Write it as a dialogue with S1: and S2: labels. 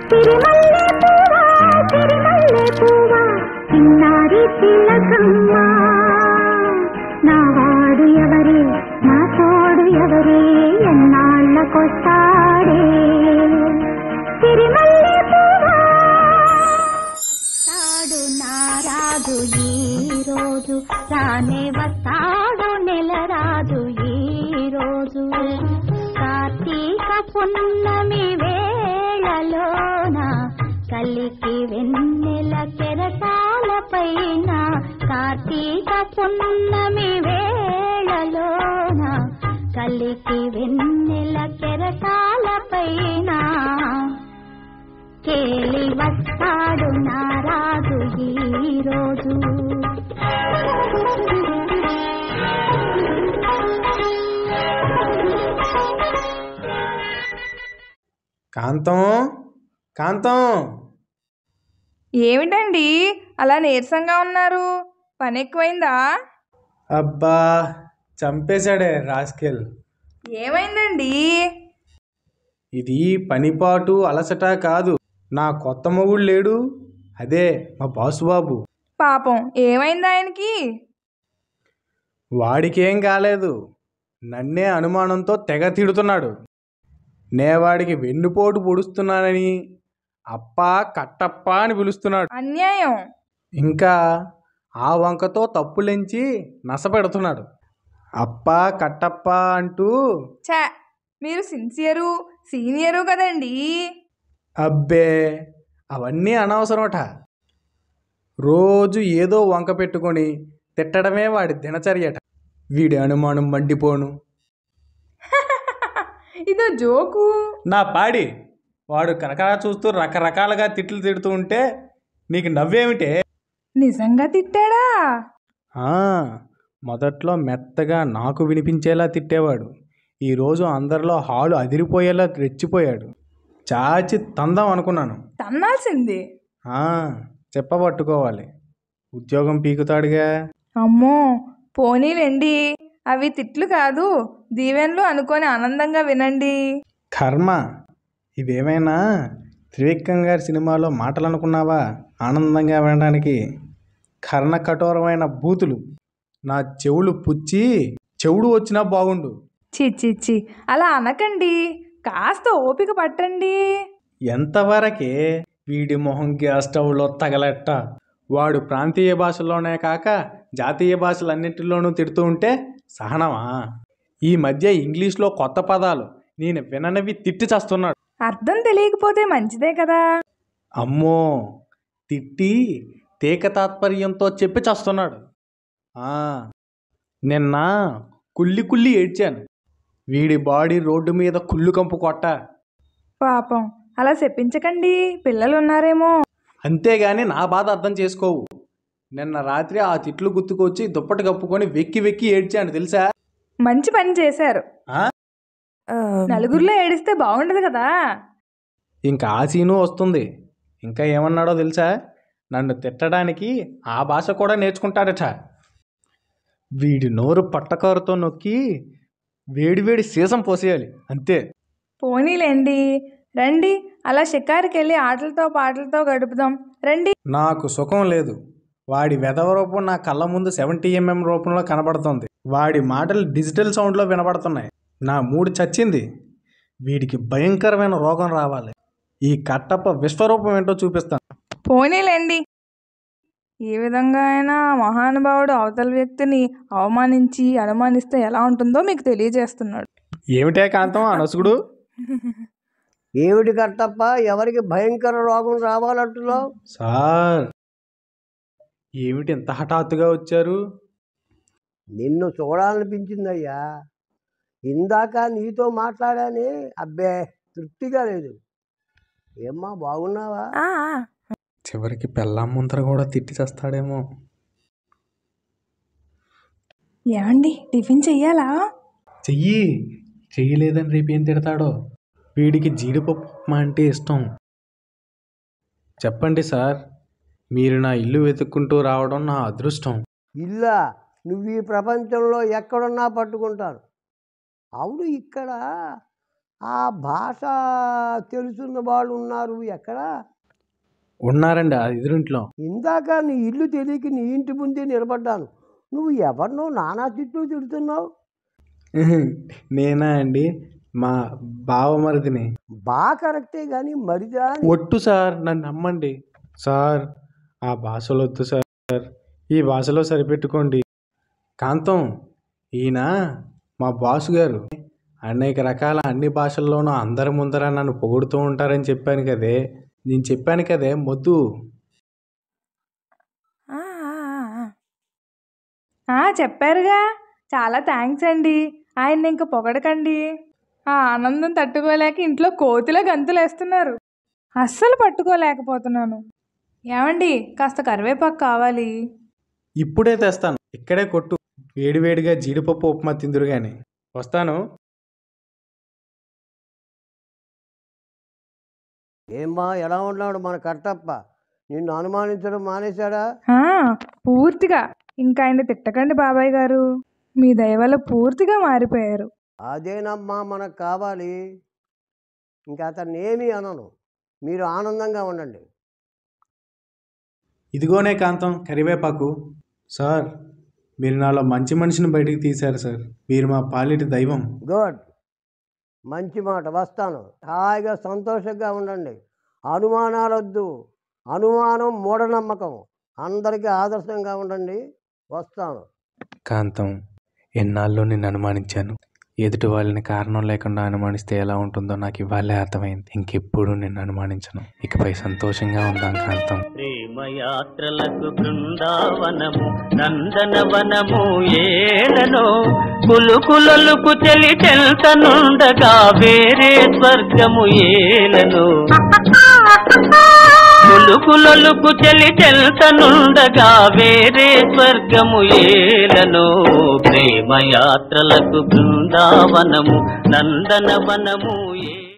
S1: సిరిమల్లె పువ్వా సిరిమల్లె పువ్వా చిన్నారి తిలకమ్మ నా వాడు ఎవరే నా తోడు ఎవరే ఎన్నాళ్ళకొస్తాడే సిరిమల్లె పువ్వా వస్తాడు నారాజు ఈ రోజు రానే వస్తాడు నెల రాజు ఈ రోజు కార్తీక పున్నమి వేళలోన కలికి వెన్నెల కెరటాల పైన కార్తీక పున్నమి వేళలోన కలికి వెన్నెల కెరటాల పైన కేలి వస్తాడు నారాజు ఈ రోజు
S2: కాంతం కాంతం
S3: ఏమిటండి అలా నీరసంగా ఉన్నారు పని ఎక్కువైందా
S2: అబ్బా చంపేశాడే రాస్కెల్
S3: ఏమైందండి
S2: ఇది పనిపాటు అలసట కాదు నా కొత్త మొగుడు లేడు అదే మా బాసుబాబు
S3: పాపం ఏమైంది ఆయనకి
S2: వాడికేం కాలేదు నన్నే అనుమానంతో తెగ తిడుతున్నాడు నే వాడికి వెన్నుపోటు పొడుస్తున్నానని అప్ప కట్టప్ప అని పిలుస్తున్నాడు
S3: అన్యాయం
S2: ఇంకా ఆ వంకతో తప్పులెంచి నసపెడుతున్నాడు అప్ప కట్టప్ప అంటూ
S3: చా మీరు సిన్సియరు సీనియరు కదండి
S2: అబ్బే అవన్నీ అనవసరమట రోజు ఏదో వంక పెట్టుకొని తిట్టడమే వాడి దినచర్యట వీడి అనుమానం మండిపోను
S3: ఇదో జోకు
S2: నా పాడి వాడు కనకరా చూస్తూ రకరకాలుగా తిట్లు తిడుతూ ఉంటే నీకు నవ్వేమిటే
S3: నిజంగా తిట్టాడా
S2: ఆ, మొదట్లో మెత్తగా నాకు వినిపించేలా తిట్టేవాడు ఈరోజు అందరిలో హాలు అదిరిపోయేలా రెచ్చిపోయాడు చాచి తందాం అనుకున్నాను
S3: తన్నాల్సింది
S2: ఆ, చెప్పబట్టుకోవాలి ఉద్యోగం పీకుతాడుగా
S3: అమ్మో పోనీలేండి అవి తిట్లు కాదు దీవెన్లు అనుకొని ఆనందంగా వినండి
S2: కర్మ ఇవేమైనా త్రివిక్రమ్ గారి సినిమాలో మాటలు అనుకున్నావా ఆనందంగా వినడానికి కర్ణ కఠోరమైన బూతులు నా చెవులు పుచ్చి చెవుడు వచ్చినా బాగుండు
S3: చి చి చి అలా అనకండి కాస్త ఓపిక పట్టండి
S2: ఎంతవరకే వీడి మొహం గ్యాస్ స్టవ్లో తగలెట్ట వాడు ప్రాంతీయ భాషలోనే కాక జాతీయ భాషలన్నింటిలోనూ తిడుతూ ఉంటే సహనమా ఈ మధ్య ఇంగ్లీష్లో కొత్త పదాలు నేను విననివి తిట్టి చస్తున్నాడు
S3: అర్థం తెలియకపోతే మంచిదే కదా
S2: అమ్మో తిట్టి తీక తాత్పర్యంతో చెప్పి చస్తున్నాడు ఆ, నిన్న కుల్లి కుల్లి ఏడ్చాను వీడి బాడీ రోడ్డు మీద కుళ్ళు కంపు కొట్ట
S3: పాపం అలా చెప్పించకండి పిల్లలు ఉన్నారేమో
S2: అంతేగాని నా బాధ అర్థం చేసుకోవు నిన్న రాత్రి ఆ తిట్లు గుర్తుకొచ్చి దుప్పటి కప్పుకొని వెక్కి వెక్కి ఏడ్చాను తెలుసా
S3: మంచి పని చేశారు
S2: ఆ?
S3: నలుగురిలో ఏడిస్తే బాగుండదు కదా
S2: ఇంకా ఆ సీను వస్తుంది ఇంకా ఏమన్నాడో తెలుసా నన్ను తిట్టడానికి ఆ భాష కూడా నేర్చుకుంటాడట వీడి నోరు పట్టకారుతో నొక్కి వేడివేడి సీసం పోసేయాలి అంతే
S3: పోనీలేండి రండి అలా షికారుకి వెళ్ళి ఆటలతో పాటలతో గడుపుదాం రండి
S2: నాకు సుఖం లేదు వాడి వెధవ రూపం నా కళ్ళ ముందు సెవెంటీ ఎంఎం రూపంలో కనబడుతుంది వాడి మాటలు డిజిటల్ సౌండ్లో వినబడుతున్నాయి నా మూడు చచ్చింది వీడికి భయంకరమైన రోగం రావాలి ఈ కట్టప్ప విశ్వరూపం ఏంటో చూపిస్తాను
S3: పోనీలేండి ఏ విధంగా అయినా ఆ మహానుభావుడు అవతల వ్యక్తిని అవమానించి అనుమానిస్తే ఎలా ఉంటుందో మీకు తెలియజేస్తున్నాడు
S2: ఏమిటే కాంతం అనసుగుడు
S4: ఏమిటి కట్టప్ప ఎవరికి భయంకర రోగం రావాలంటున్నావు
S2: సార్ ఏమిటి ఇంత హఠాత్తుగా వచ్చారు
S4: నిన్ను చూడాలనిపించిందయ్యా ఇందాక నీతో మాట్లాడాని అబ్బే తృప్తిగా లేదు ఏమ్మా బాగున్నావా
S3: ఆ,
S2: చివరికి పెళ్ళాం ముందర కూడా తిట్టి చేస్తాడేమో
S3: ఏమండి టిఫిన్ చెయ్యాలా
S2: చెయ్యి చెయ్యలేదని రేపు ఏం తిడతాడో వీడికి జీడిపప్పు ఉప్మా అంటే ఇష్టం చెప్పండి సార్ మీరు నా ఇల్లు వెతుక్కుంటూ రావడం నా అదృష్టం
S4: ఇల్లా నువ్వు ఈ ప్రపంచంలో ఎక్కడున్నా పట్టుకుంటాను అవును ఇక్కడ ఆ భాష తెలుసున్న వాళ్ళు ఉన్నారు ఎక్కడ
S2: ఉన్నారండి ఆ ఎదురింట్లో
S4: ఇందాక నీ ఇల్లు తెలియక నీ ఇంటి ముందే నిలబడ్డాను నువ్వు ఎవరినో నానా తిట్టు తిడుతున్నావు
S2: నేనా అండి మా బావమరిదిని
S4: బా కరెక్టే కానీ మరిదా అని
S2: ఒట్టు సార్ నన్ను నమ్మండి సార్ ఆ భాషలో వద్దు సార్ ఈ భాషలో సరిపెట్టుకోండి కాంతం ఈయన మా బాసు గారు అనేక రకాల అన్ని భాషల్లోనూ అందరి ముందర నన్ను పొగుడుతూ ఉంటారని చెప్పాను కదే నేను చెప్పాను కదే మొద్దు
S3: ఆ, ఆ, ఆ, ఆ. ఆ, చెప్పారుగా చాలా థ్యాంక్స్ అండి ఆయన్ని ఇంక పొగడకండి ఆ ఆనందం తట్టుకోలేక ఇంట్లో కోతిలో గంతులు వేస్తున్నారు అస్సలు పట్టుకోలేకపోతున్నాను ఏమండి కాస్త కరివేపాకు కావాలి
S2: ఇప్పుడే తెస్తాను ఇక్కడే కొట్టు వేడివేడిగా జీడిపప్పు ఉప్మా తిందురు గాని వస్తాను
S4: ఏమ్మా ఎలా ఉన్నాడు మన కట్టప్ప నిన్ను అనుమానించడం మానేశాడా
S3: ఆ, పూర్తిగా ఇంకా ఆయన తిట్టకండి బాబాయ్ గారు మీ దయ వల్ల పూర్తిగా మారిపోయారు
S4: అదేనమ్మా మనకు కావాలి ఇంకా అతన్ని ఏమీ అనను మీరు ఆనందంగా ఉండండి
S2: ఇదిగోనే కాంతం కరివేపాకు సార్ మీరు నాలో మంచి మనిషిని బయటికి తీశారు సార్ మీరు మా పాలిటి దైవం
S4: గుడ్ మంచి మాట వస్తాను హాయిగా సంతోషంగా ఉండండి అనుమానాలొద్దు అనుమానం మూఢనమ్మకం అందరికీ ఆదర్శంగా ఉండండి వస్తాను
S2: కాంతం ఎన్నాళ్ళు నిన్ను అనుమానించాను ఎదుటి వాళ్ళని కారణం లేకుండా అనుమానిస్తే ఎలా ఉంటుందో నాకు ఇవాళే అర్థమైంది ఇంకెప్పుడు నిన్ను అనుమానించను ఇకపై సంతోషంగా ఉందాం కాంతం
S5: ప్రేమయాత్రలకు బృందావనము నందనవనము ఏలనో కులుకులొలుకు చెలి చెల్తనుండగా వేరే స్వర్గము ఏలనో కులుకులొలుకు చెలి చెల్తనుండగా వేరే స్వర్గము ఏలనో ప్రేమయాత్రలకు బృందావనము నందనవనము ఏ